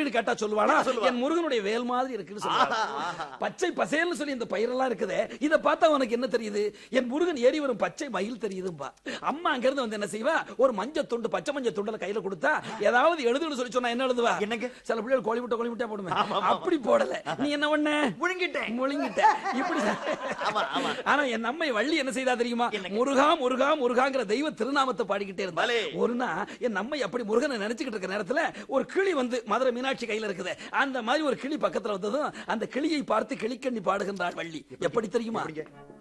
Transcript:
எப்படின்னு கேட்டா சொல்லுவானா என் முருகனுடைய வேல் மாதிரி இருக்குன்னு சொல்லுவாங்க பச்சை பசேல்னு சொல்லி இந்த பயிரெல்லாம் இருக்குதே இத பார்த்தா உனக்கு என்ன தெரியுது என் முருகன் ஏறி வரும் பச்சை மயில் தெரியுதும்பா அம்மா அங்க இருந்து வந்து என்ன செய்வா ஒரு மஞ்ச துண்டு பச்சை மஞ்ச துண்டுல கையில கொடுத்தா ஏதாவது எழுதுன்னு சொல்லி சொன்னா என்ன எழுதுவா என்னங்க? சில பிள்ளைகள் கோழி முட்டை கோழி முட்டை போடுமே அப்படி போடல நீ என்ன பண்ண முழுங்கிட்டேன் முழுங்கிட்ட இப்படி ஆமா, ஆமா. ஆனா என் அம்மை வள்ளி என்ன செய்தா தெரியுமா முருகா முருகா முருகாங்கிற தெய்வ திருநாமத்தை பாடிக்கிட்டே இருந்தா பலே. ஒரு நாள் என் அம்மை அப்படி முருகனை நினைச்சுக்கிட்டு இருக்க நேரத்துல ஒரு கிளி வந்து மதுரை மீனாட்சி கையில இருக்குது அந்த மாதிரி ஒரு கிளி பக்கத்துல வந்ததும் அந்த கிளியை பார்த்து கிளிக்கண்ணி பாடுகின்றாள் வள்ளி எப்படி தெரியுமா எப்படிங்க?